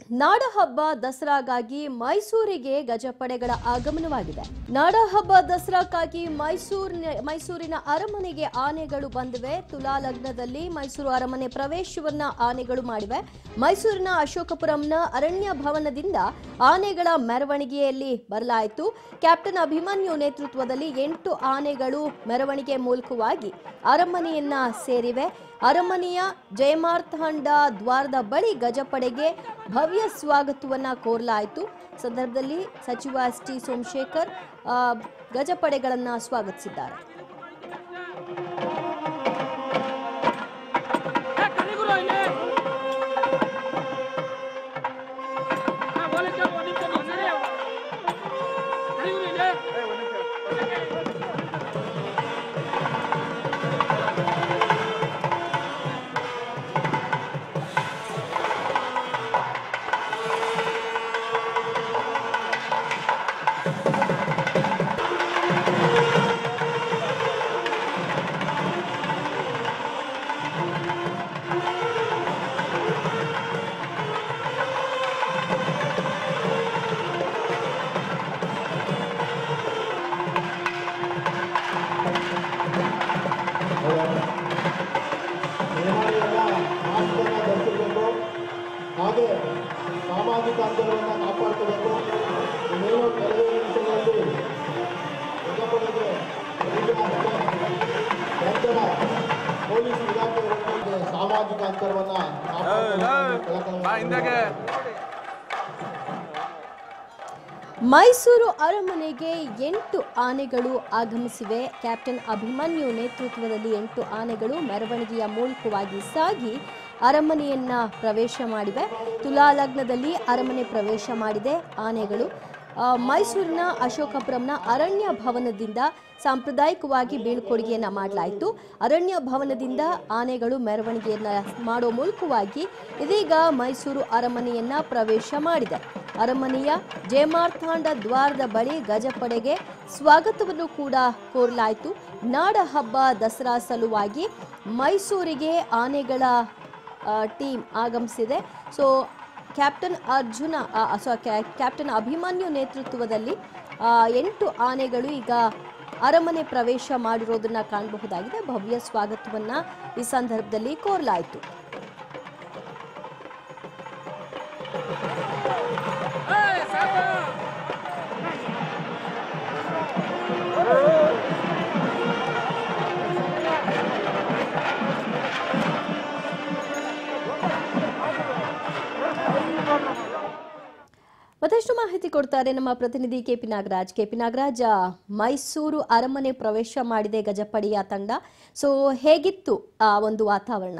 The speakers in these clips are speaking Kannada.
ನಾಡಹಬ್ಬ ದಸರಾಗಾಗಿ ಮೈಸೂರಿಗೆ ಗಜಪಡೆಗಳ ಆಗಮನವಾಗಿದೆ ನಾಡಹಬ್ಬ ದಸರಾಕ್ಕಾಗಿ ಮೈಸೂರಿನ ಮೈಸೂರಿನ ಅರಮನೆಗೆ ಆನೆಗಳು ಬಂದಿವೆ ತುಲಾ ಲಗ್ನದಲ್ಲಿ ಮೈಸೂರು ಅರಮನೆ ಪ್ರವೇಶವನ್ನ ಆನೆಗಳು ಮಾಡಿವೆ ಮೈಸೂರಿನ ಅಶೋಕಪುರಂನ ಅರಣ್ಯ ಭವನದಿಂದ ಆನೆಗಳ ಮೆರವಣಿಗೆಯಲ್ಲಿ ಬರಲಾಯಿತು ಕ್ಯಾಪ್ಟನ್ ಅಭಿಮನ್ಯು ನೇತೃತ್ವದಲ್ಲಿ ಎಂಟು ಆನೆಗಳು ಮೆರವಣಿಗೆ ಮೂಲಕವಾಗಿ ಅರಮನೆಯನ್ನ ಸೇರಿವೆ ಅರಮನೆಯ ಜಯಮಾರ್ಥಾಂಡ ದ್ವಾರದ ಬಳಿ ಗಜಪಡೆಗೆ ಭವ್ಯ ಸ್ವಾಗತವನ್ನ ಕೋರಲಾಯಿತು ಸಂದರ್ಭದಲ್ಲಿ ಸಚಿವ ಎಸ್ ಟಿ ಸೋಮಶೇಖರ್ ಆ, ಗಜಪಡೆಗಳನ್ನ ಸ್ವಾಗತಿಸಿದ್ದಾರೆ ಏ, ಕಲಿಗುರು ಇಲ್ಲಿ. ಹಾ, ಒಳಗೆ ಒಂದ್ ನಿಮಿಷ ನೀವು ಸರಿ. ಕಲಿಗುರು ಇಲ್ಲಿ. ನಿಯಮಾವಳಿಗಳ ಮಾಸ್ಕನ್ನು ಧರಿಸಬೇಕು ಹಾಗೆ ಸಾಮಾಜಿಕ ಅಂತರವನ್ನು ಕಾಪಾಡ್ಕೋಬೇಕು ಇನ್ನೇನು ಕೆಲವೇ ನಿಮಿಷಗಳಲ್ಲಿ ಗಜಪಡೆಗೆ ನಂತರ ಪೊಲೀಸ್ ಇಲಾಖೆ ಒಟ್ಟಿಗೆ ಸಾಮಾಜಿಕ ಅಂತರವನ್ನು ಕಾಪಾಡ್ಕೋಬೇಕು ಮೈಸೂರು ಅರಮನೆಗೆ ಎಂಟು ಆನೆಗಳು ಆಗಮಿಸಿವೆ ಕ್ಯಾಪ್ಟನ್ ಅಭಿಮನ್ಯು ನೇತೃತ್ವದಲ್ಲಿ ಎಂಟು ಆನೆಗಳು ಮೆರವಣಿಗೆಯ ಮೂಲಕವಾಗಿ ಸಾಗಿ ಅರಮನೆಯನ್ನ ಪ್ರವೇಶ ಮಾಡಿವೆ ತುಲಾ ಲಗ್ನದಲ್ಲಿ ಅರಮನೆ ಪ್ರವೇಶ ಮಾಡಿದೆ ಆನೆಗಳು ಆ, ಮೈಸೂರಿನ ಅಶೋಕಪುರಂನ ಅರಣ್ಯ ಭವನದಿಂದ ಸಾಂಪ್ರದಾಯಿಕವಾಗಿ ಬೀಳ್ಕೊಡುಗೆಯನ್ನ ಮಾಡಲಾಯಿತು ಅರಣ್ಯ ಭವನದಿಂದ ಆನೆಗಳು ಮೆರವಣಿಗೆಯನ್ನ ಮಾಡೋ ಮೂಲಕವಾಗಿ ಇದೀಗ ಮೈಸೂರು ಅರಮನೆಯನ್ನ ಪ್ರವೇಶ ಮಾಡಿದೆ ಅರಮನೆಯ ಜಯಮಾರ್ಥಾಂಡ ದ್ವಾರದ ಬಳಿ ಗಜಪಡೆಗೆ ಸ್ವಾಗತವನ್ನು ಕೂಡ ಕೋರಲಾಯಿತು ನಾಡ ಹಬ್ಬ ದಸರಾ ಸಲುವಾಗಿ ಮೈಸೂರಿಗೆ ಆನೆಗಳ ಟೀಮ್ ಆಗಮಿಸಿದೆ ಸೊ ಕ್ಯಾಪ್ಟನ್ ಅರ್ಜುನ ಆ, ಸೊ ಕ್ಯಾ- ಕ್ಯಾಪ್ಟನ್ ಅಭಿಮನ್ಯು ನೇತೃತ್ವದಲ್ಲಿ ಆ, ಎಂಟು ಆನೆಗಳು ಈಗ ಅರಮನೆ ಪ್ರವೇಶ ಮಾಡಿರೋದನ್ನ ಕಾಣಬಹುದಾಗಿದೆ ಭವ್ಯ ಸ್ವಾಗತವನ್ನ ಈ ಸಂದರ್ಭದಲ್ಲಿ ಕೋರಲಾಯಿತು ಏ, ಸಾಕು. ಮತ್ತಷ್ಟು ಮಾಹಿತಿ ಕೊಡ್ತಾರೆ ನಮ್ಮ ಪ್ರತಿನಿಧಿ ಕೆಪಿ ನಾಗರಾಜ್ ಕೆಪಿ ನಾಗರಾಜ್ ಆ, ಮೈಸೂರು ಅರಮನೆ ಪ್ರವೇಶ ಮಾಡಿದೆ ಗಜಪಡೆಯ ತಂಡ ಸೊ ಹೇಗಿತ್ತು ಆ ಒಂದು ವಾತಾವರಣ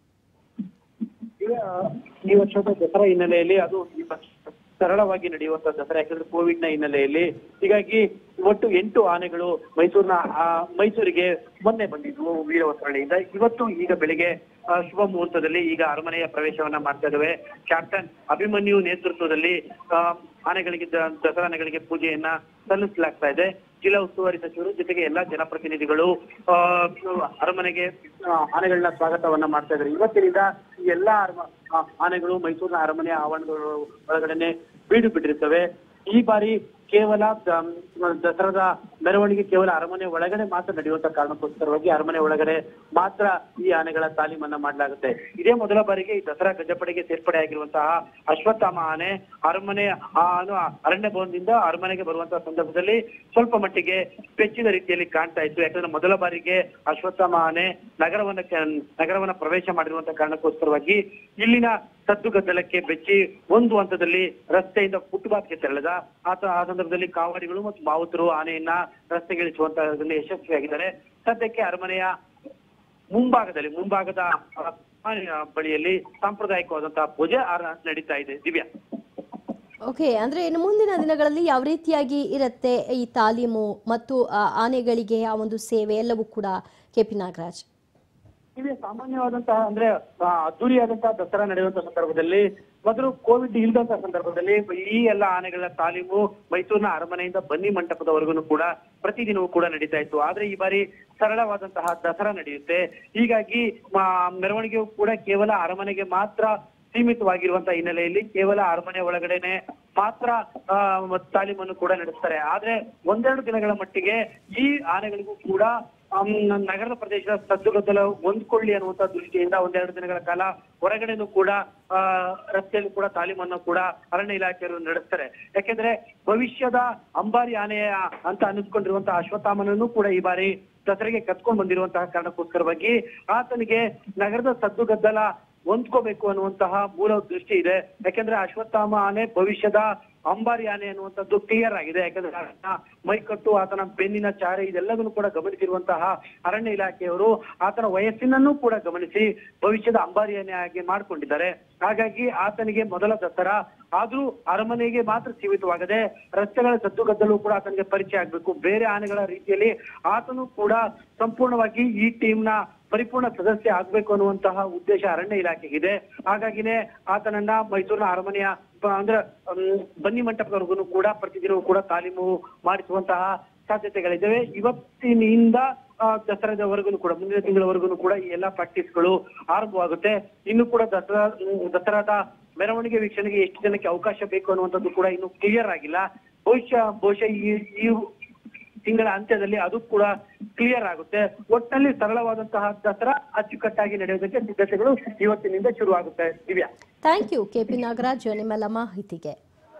ಈಗ ಈ ವರ್ಷದ ದಸರಾ ಹಿನ್ನೆಲೆಯಲ್ಲಿ ಅದು ಈ ವರ್ಷ ಸರಳವಾಗಿ ನಡೆಯುವಂತ ದಸರಾ ಯಾಕಂದ್ರೆ ಕೋವಿಡ್ ನ ಹಿನ್ನೆಲೆಯಲ್ಲಿ ಹೀಗಾಗಿ ಒಟ್ಟು ಎಂಟು ಆನೆಗಳು ಮೈಸೂರಿನ ಆ, ಮೈಸೂರಿಗೆ ಮೊನ್ನೆ ಬಂದಿದ್ವು ವೀರವಸರಣಿಯಿಂದ ಇವತ್ತು ಈಗ ಬೆಳಿಗ್ಗೆ ಆ, ಶುಭ ಮುಹೂರ್ತದಲ್ಲಿ ಈಗ ಅರಮನೆಯ ಪ್ರವೇಶವನ್ನ ಮಾಡ್ತಾ ಇದ್ದಾವೆ ಕ್ಯಾಪ್ಟನ್ ಅಭಿಮನ್ಯು ನೇತೃತ್ವದಲ್ಲಿ ಆ, ಆನೆಗಳಿಗೆ ದ- ದಸರಾ ಆನೆಗಳಿಗೆ ಪೂಜೆಯನ್ನ ಸಲ್ಲಿಸಲಾಗ್ತಾ ಇದೆ ಜಿಲ್ಲಾ ಉಸ್ತುವಾರಿ ಸಚಿವರು ಜೊತೆಗೆ ಎಲ್ಲಾ ಜನಪ್ರತಿನಿಧಿಗಳು ಆ, ಅರಮನೆಗೆ ಆ, ಆನೆಗಳನ್ನ ಸ್ವಾಗತವನ್ನ ಮಾಡ್ತಾ ಇದ್ದಾರೆ ಇವತ್ತಿನಿಂದ ಈ ಎಲ್ಲಾ ಅರಮ ಆ, ಆನೆಗಳು ಮೈಸೂರಿನ ಅರಮನೆಯ ಆವರಣಗಳು ಒಳಗಡೆನೆ ಬೀಡು ಬಿಟ್ಟಿರ್ತವೆ ಈ ಬಾರಿ ಕೇವಲ ದ- ದಸರಾದ ಮೆರವಣಿಗೆ ಕೇವಲ ಅರಮನೆ ಒಳಗಡೆ ಮಾತ್ರ ನಡೆಯುವಂತ ಕಾರಣಕ್ಕೋಸ್ಕರವಾಗಿ ಅರಮನೆ ಒಳಗಡೆ ಮಾತ್ರ ಈ ಆನೆಗಳ ತಾಲೀಮನ್ನ ಮಾಡಲಾಗುತ್ತೆ ಇದೇ ಮೊದಲ ಬಾರಿಗೆ ಈ ದಸರಾ ಗಜಪಡೆಗೆ ಸೇರ್ಪಡೆ ಆಗಿರುವಂತಹ ಅಶ್ವತ್ಥಾಮ ಆನೆ ಅರಮನೆ ಆ ಅನು ಅರಣ್ಯ ಭವನದಿಂದ ಅರಮನೆಗೆ ಬರುವಂತಹ ಸಂದರ್ಭದಲ್ಲಿ ಸ್ವಲ್ಪ ಮಟ್ಟಿಗೆ ಬೆಚ್ಚಿದ ರೀತಿಯಲ್ಲಿ ಕಾಣ್ತಾ ಇತ್ತು ಯಾಕಂದ್ರೆ ಮೊದಲ ಬಾರಿಗೆ ಅಶ್ವತ್ಥಾಮ ಆನೆ ನಗರವನ್ನ ಕ- ನಗರವನ್ನ ಪ್ರವೇಶ ಮಾಡಿರುವಂತ ಕಾರಣಕ್ಕೋಸ್ಕರವಾಗಿ ಇಲ್ಲಿನ ಸದ್ದು ಗದ್ದಲಕ್ಕೆ ಬೆಚ್ಚಿ ಒಂದು ಹಂತದಲ್ಲಿ ರಸ್ತೆಯಿಂದ ಫುಟ್ಪಾತ್ಗೆ ತೆರಳಿದ ಆತ ಆ ಸಂದರ್ಭದಲ್ಲಿ ಕಾವಾಡಿಗಳು ಮತ್ತು ಮಾವುತರು ಆನೆಯನ್ನ ರಸ್ತೆಗಿಳಿಸುವಂತಹದ್ರಲ್ಲಿ ಯಶಸ್ವಿಯಾಗಿದ್ದಾರೆ ಸದ್ಯಕ್ಕೆ ಅರಮನೆಯ ಮುಂಭಾಗದಲ್ಲಿ ಮುಂಭಾಗದ ಆನೆಯ ಬಳಿಯಲ್ಲಿ ಸಾಂಪ್ರದಾಯಿಕವಾದಂತಹ ಪೂಜೆ ಆರ- ನಡೀತಾ ಇದೆ ದಿವ್ಯಾ ಓಕೆ ಅಂದ್ರೆ ಇನ್ನು ಮುಂದಿನ ದಿನಗಳಲ್ಲಿ ಯಾವ ರೀತಿಯಾಗಿ ಇರುತ್ತೆ ಈ ತಾಲೀಮು ಮತ್ತು ಆ, ಆನೆಗಳಿಗೆ ಆ ಒಂದು ಸೇವೆ ಎಲ್ಲವೂ ಕೂಡ ಕೆಪಿ ನಾಗರಾಜ್ ಇವೆ ಸಾಮಾನ್ಯವಾದಂತಹ ಅಂದ್ರೆ ಆ, ಅದ್ದೂರಿಯಾದಂತಹ ದಸರಾ ನಡೆಯುವಂತಹ ಸಂದರ್ಭದಲ್ಲಿ ಮೊದಲು ಕೋವಿಡ್ ಇಲ್ಲದಂತಹ ಸಂದರ್ಭದಲ್ಲಿ ಈ ಎಲ್ಲ ಆನೆಗಳ ತಾಲೀಮು ಮೈಸೂರಿನ ಅರಮನೆಯಿಂದ ಬನ್ನಿ ಮಂಟಪದವರೆಗೂ ಕೂಡ ಪ್ರತಿದಿನವೂ ಕೂಡ ನಡೀತಾ ಇತ್ತು ಆದ್ರೆ ಈ ಬಾರಿ ಸರಳವಾದಂತಹ ದಸರಾ ನಡೆಯುತ್ತೆ ಹೀಗಾಗಿ ಆ, ಮೆರವಣಿಗೆಯು ಕೂಡ ಕೇವಲ ಅರಮನೆಗೆ ಮಾತ್ರ ಸೀಮಿತವಾಗಿರುವಂತಹ ಹಿನ್ನೆಲೆಯಲ್ಲಿ ಕೇವಲ ಅರಮನೆ ಒಳಗಡೆನೆ ಮಾತ್ರ ಆ, ಮ- ತಾಲೀಮನ್ನು ಕೂಡ ನಡೆಸ್ತಾರೆ ಆದ್ರೆ ಒಂದೆರಡು ದಿನಗಳ ಮಟ್ಟಿಗೆ ಈ ಆನೆಗಳಿಗೂ ಕೂಡ ಆಮ್, ನಗರದ ಪ್ರದೇಶದ ಸದ್ದುಗದ್ದಲ ಹೊಂದ್ಕೊಳ್ಳಿ ಅನ್ನುವಂತ ದೃಷ್ಟಿಯಿಂದ ಒಂದೆರಡು ದಿನಗಳ ಕಾಲ ಹೊರಗಡೆನೂ ಕೂಡ ಆ ರಸ್ತೆಯಲ್ಲಿ ಕೂಡ ತಾಲೀಮನ್ನು ಕೂಡ ಅರಣ್ಯ ಇಲಾಖೆಯವರು ನಡೆಸ್ತಾರೆ ಯಾಕೆಂದ್ರೆ ಭವಿಷ್ಯದ ಅಂಬಾರಿ ಆನೆಯ ಅಂತ ಅನ್ನಿಸ್ಕೊಂಡಿರುವಂತಹ ಅಶ್ವತ್ಥಾಮನನ್ನು ಕೂಡ ಈ ಬಾರಿ ದಸರೆಗೆ ಕತ್ಕೊಂಡ್ ಬಂದಿರುವಂತಹ ಕಾರಣಕ್ಕೋಸ್ಕರವಾಗಿ ಆತನಿಗೆ ನಗರದ ಸದ್ದುಗದ್ದಲ ಹೊಂದ್ಕೋಬೇಕು ಅನ್ನುವಂತಹ ಮೂಲ ದೃಷ್ಟಿ ಇದೆ ಯಾಕೆಂದ್ರೆ ಅಶ್ವತ್ಥಾಮ ಆನೆ ಭವಿಷ್ಯದ ಅಂಬಾರಿ ಆನೆ ಅನ್ನುವಂಥದ್ದು ಕ್ಲಿಯರ್ ಆಗಿದೆ ಯಾಕಂದ್ರೆ ಆತನ ಮೈಕಟ್ಟು ಆತನ ಬೆನ್ನಿನ ಚಾರೆ ಇದೆಲ್ಲದನ್ನು ಕೂಡ ಗಮನಿಸಿರುವಂತಹ ಅರಣ್ಯ ಇಲಾಖೆಯವರು ಆತನ ವಯಸ್ಸಿನನ್ನೂ ಕೂಡ ಗಮನಿಸಿ ಭವಿಷ್ಯದ ಅಂಬಾರಿ ಆನೆ ಆಗಿ ಮಾಡ್ಕೊಂಡಿದ್ದಾರೆ ಹಾಗಾಗಿ ಆತನಿಗೆ ಮೊದಲ ದಸರಾ ಆದ್ರೂ ಅರಮನೆಗೆ ಮಾತ್ರ ಸೀಮಿತವಾಗದೆ ರಸ್ತೆಗಳ ಸದ್ದುಗದ್ದಲು ಕೂಡ ಆತನಿಗೆ ಪರಿಚಯ ಆಗ್ಬೇಕು ಬೇರೆ ಆನೆಗಳ ರೀತಿಯಲ್ಲಿ ಆತನು ಕೂಡ ಸಂಪೂರ್ಣವಾಗಿ ಈ ಟೀಮ್ನ ಪರಿಪೂರ್ಣ ಸದಸ್ಯ ಆಗ್ಬೇಕು ಅನ್ನುವಂತಹ ಉದ್ದೇಶ ಅರಣ್ಯ ಇಲಾಖೆಗಿದೆ ಹಾಗಾಗಿನೇ ಆತನನ್ನ ಮೈಸೂರಿನ ಅರಮನೆಯ ಪ- ಅಂದ್ರೆ ಮ್, ಬನ್ನಿ ಮಂಟಪದವರೆಗೂ ಕೂಡ ಪ್ರತಿದಿನವೂ ಕೂಡ ತಾಲೀಮು ಮಾಡಿಸುವಂತಹ ಸಾಧ್ಯತೆಗಳಿದ್ದಾವೆ ಇವತ್ತಿನಿಂದ ಆ, ದಸರಾದವರೆಗೂ ಕೂಡ ಮುಂದಿನ ತಿಂಗಳವರೆಗೂ ಕೂಡ ಈ ಎಲ್ಲಾ ಪ್ರಾಕ್ಟೀಸ್ಗಳು ಆರಂಭವಾಗುತ್ತೆ ಇನ್ನು ಕೂಡ ದಸರಾ ಮ್, ದಸರಾದ ಮೆರವಣಿಗೆ ವೀಕ್ಷಣೆಗೆ ಎಷ್ಟು ಜನಕ್ಕೆ ಅವಕಾಶ ಬೇಕು ಅನ್ನುವಂಥದ್ದು ಕೂಡ ಇನ್ನು ಕ್ಲಿಯರ್ ಆಗಿಲ್ಲ ಬಹುಶಃ ಬಹುಶಃ ಈ ಈ ತಿಂಗಳ ಅಂತ್ಯದಲ್ಲಿ ಅದು ಕೂಡ ಕ್ಲಿಯರ್ ಆಗುತ್ತೆ ಒಟ್ಟಿನಲ್ಲಿ ಸರಳವಾದಂತಹ ದಸರಾ ಅಚ್ಚುಕಟ್ಟಾಗಿ ನಡೆಯೋದಕ್ಕೆ ಸಿದ್ಧತೆಗಳು ಇವತ್ತಿನಿಂದ ಶುರು ಆಗುತ್ತೆ Divya thank you K P Nagaraj ನಿಮ್ಮೆಲ್ಲ ಮಾಹಿತಿಗೆ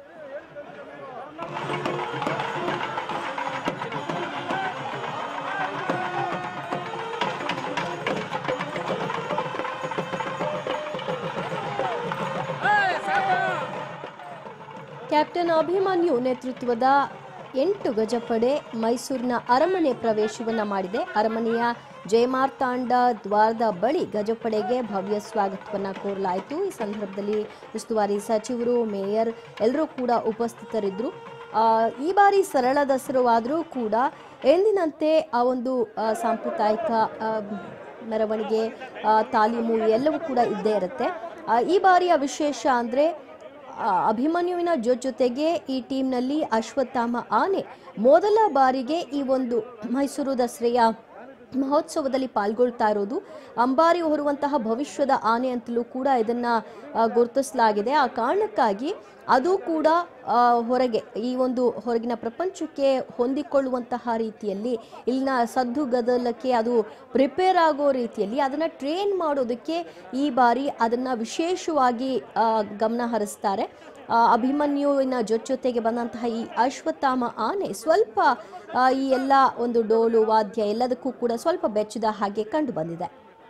ಕ್ಯಾಪ್ಟನ್ ಅಭಿಮನ್ಯು ನೇತೃತ್ವದ ಎಂಟು ಗಜಪಡೆ ಮೈಸೂರಿನ ಅರಮನೆ ಪ್ರವೇಶವನ್ನ ಮಾಡಿದೆ ಅರಮನೆಯ ಜಯಮಾರ್ತಾಂಡ ದ್ವಾರದ ಬಳಿ ಗಜಪಡೆಗೆ ಭವ್ಯ ಸ್ವಾಗತವನ್ನ ಕೋರಲಾಯಿತು ಈ ಸಂದರ್ಭದಲ್ಲಿ ಉಸ್ತುವಾರಿ ಸಚಿವರು ಮೇಯರ್ ಎಲ್ಲರೂ ಕೂಡ ಉಪಸ್ಥಿತರಿದ್ದರು ಆ, ಈ ಬಾರಿ ಸರಳ ದಸರವಾದರೂ ಕೂಡ ಎಂದಿನಂತೆ ಆ ಒಂದು ಆ, ಸಾಂಪ್ರದಾಯಿಕ ಆ, ಮೆರವಣಿಗೆ ಆ, ತಾಲೀಮು ಎಲ್ಲವೂ ಕೂಡ ಇದ್ದೇ ಇರುತ್ತೆ ಆ, ಈ ಬಾರಿಯ ವಿಶೇಷ ಅಂದರೆ ಆ, ಅಭಿಮನ್ಯುವಿನ ಜೊ- ಜೊತೆಗೆ ಈ ಟೀಮ್ನಲ್ಲಿ ಅಶ್ವತ್ಥಾಮ ಆನೆ ಮೊದಲ ಬಾರಿಗೆ ಈ ಒಂದು ಮೈಸೂರು ದಸರೆಯ ಮಹೋತ್ಸವದಲ್ಲಿ ಪಾಲ್ಗೊಳ್ತಾ ಇರೋದು ಅಂಬಾರಿ ಹೊರುವಂತಹ ಭವಿಷ್ಯದ ಆನೆ ಅಂತಲೂ ಕೂಡ ಇದನ್ನ ಆ, ಗುರುತಿಸಲಾಗಿದೆ ಆ ಕಾರಣಕ್ಕಾಗಿ ಅದು ಕೂಡ ಆ, ಹೊರಗೆ ಈ ಒಂದು ಹೊರಗಿನ ಪ್ರಪಂಚಕ್ಕೆ ಹೊಂದಿಕೊಳ್ಳುವಂತಹ ರೀತಿಯಲ್ಲಿ ಇಲ್ಲಿನ ಸದ್ದು ಗದಲಕ್ಕೆ ಅದು ಪ್ರಿಪೇರ್ ಆಗೋ ರೀತಿಯಲ್ಲಿ ಅದನ್ನು ಟ್ರೈನ್ ಮಾಡೋದಕ್ಕೆ ಈ ಬಾರಿ ಅದನ್ನು ವಿಶೇಷವಾಗಿ ಆ, ಗಮನ ಹರಿಸ್ತಾರೆ ಆ, ಅಭಿಮನ್ಯುವಿನ ಜೊತೆಗೆ ಬಂದಂತಹ ಈ ಅಶ್ವತ್ಥಾಮ ಆನೆ ಸ್ವಲ್ಪ ಆ, ಈ ಎಲ್ಲ ಒಂದು ಡೋಲು ವಾದ್ಯ ಎಲ್ಲದಕ್ಕೂ ಕೂಡ ಸ್ವಲ್ಪ ಬೆಚ್ಚದ ಹಾಗೆ ಕಂಡು ಬಂದಿದೆ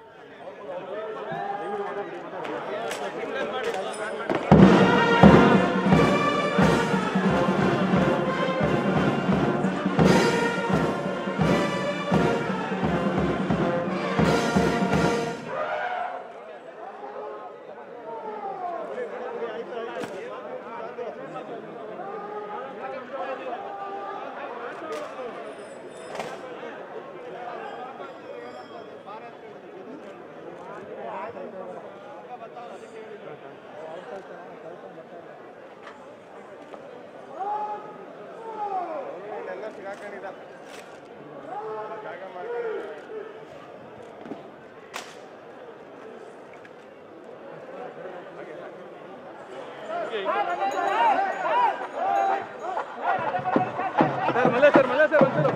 ಸರ್ ಮಲ್ಲ ಸರ್ ಮಲ್ಲ ಸರ್ ಒಂಚೂರು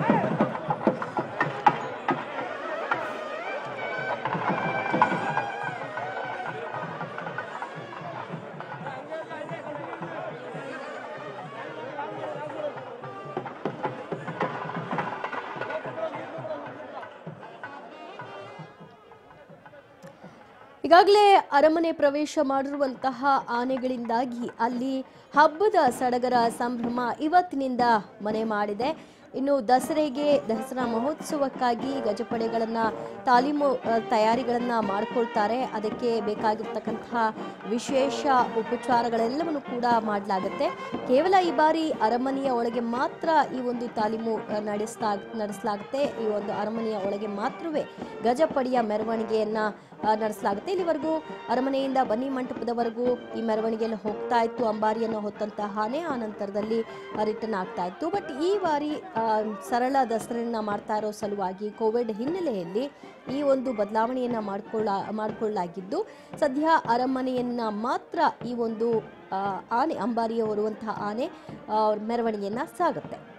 ಈಗಾಗಲೇ ಅರಮನೆ ಪ್ರವೇಶ ಮಾಡಿರುವಂತಹ ಆನೆಗಳಿಂದಾಗಿ ಅಲ್ಲಿ ಹಬ್ಬದ ಸಡಗರ ಸಂಭ್ರಮ ಇವತ್ತಿನಿಂದ ಮನೆ ಮಾಡಿದೆ ಇನ್ನು ದಸರೆಗೆ ದಸರಾ ಮಹೋತ್ಸವಕ್ಕಾಗಿ ಗಜಪಡೆಗಳನ್ನು ತಾಲೀಮು ಆ, ತಯಾರಿಗಳನ್ನು ಮಾಡಿಕೊಳ್ತಾರೆ ಅದಕ್ಕೆ ಬೇಕಾಗಿರ್ತಕ್ಕಂತಹ ವಿಶೇಷ ಉಪಚಾರಗಳೆಲ್ಲವನ್ನು ಕೂಡ ಮಾಡಲಾಗುತ್ತೆ ಕೇವಲ ಈ ಬಾರಿ ಅರಮನೆಯ ಒಳಗೆ ಮಾತ್ರ ಈ ಒಂದು ತಾಲೀಮು ಆ, ನಡೆಸ್ತಾ ನಡೆಸಲಾಗುತ್ತೆ ಈ ಒಂದು ಅರಮನೆಯ ಒಳಗೆ ಮಾತ್ರವೇ ಗಜಪಡೆಯ ಮೆರವಣಿಗೆಯನ್ನು ಆ, ನಡೆಸಲಾಗುತ್ತೆ ಇಲ್ಲಿವರೆಗೂ ಅರಮನೆಯಿಂದ ಬನ್ನಿ ಮಂಟಪದವರೆಗೂ ಈ ಮೆರವಣಿಗೆಯಲ್ಲಿ ಹೋಗ್ತಾ ಇತ್ತು ಅಂಬಾರಿಯನ್ನು ಹೊತ್ತಂತಹ ಆನೆ ಆ ನಂತರದಲ್ಲಿ ರಿಟರ್ನ್ ಆಗ್ತಾ ಇತ್ತು ಬಟ್ ಈ ಬಾರಿ ಆ, ಸರಳ ದಸರೆಯನ್ನ ಮಾಡ್ತಾ ಇರೋ ಸಲುವಾಗಿ ಕೋವಿಡ್ ಹಿನ್ನೆಲೆಯಲ್ಲಿ ಈ ಒಂದು ಬದಲಾವಣೆಯನ್ನ ಮಾಡ್ಕೊಳ್ಳ ಮಾಡಿಕೊಳ್ಳಲಾಗಿದ್ದು ಸದ್ಯ ಅರಮನೆಯನ್ನ ಮಾತ್ರ ಈ ಒಂದು ಆ, ಆನೆ ಅಂಬಾರಿಯ ಹೊರುವಂತಹ ಆನೆ ಆ, ಮೆರವಣಿಗೆಯನ್ನ ಸಾಗುತ್ತೆ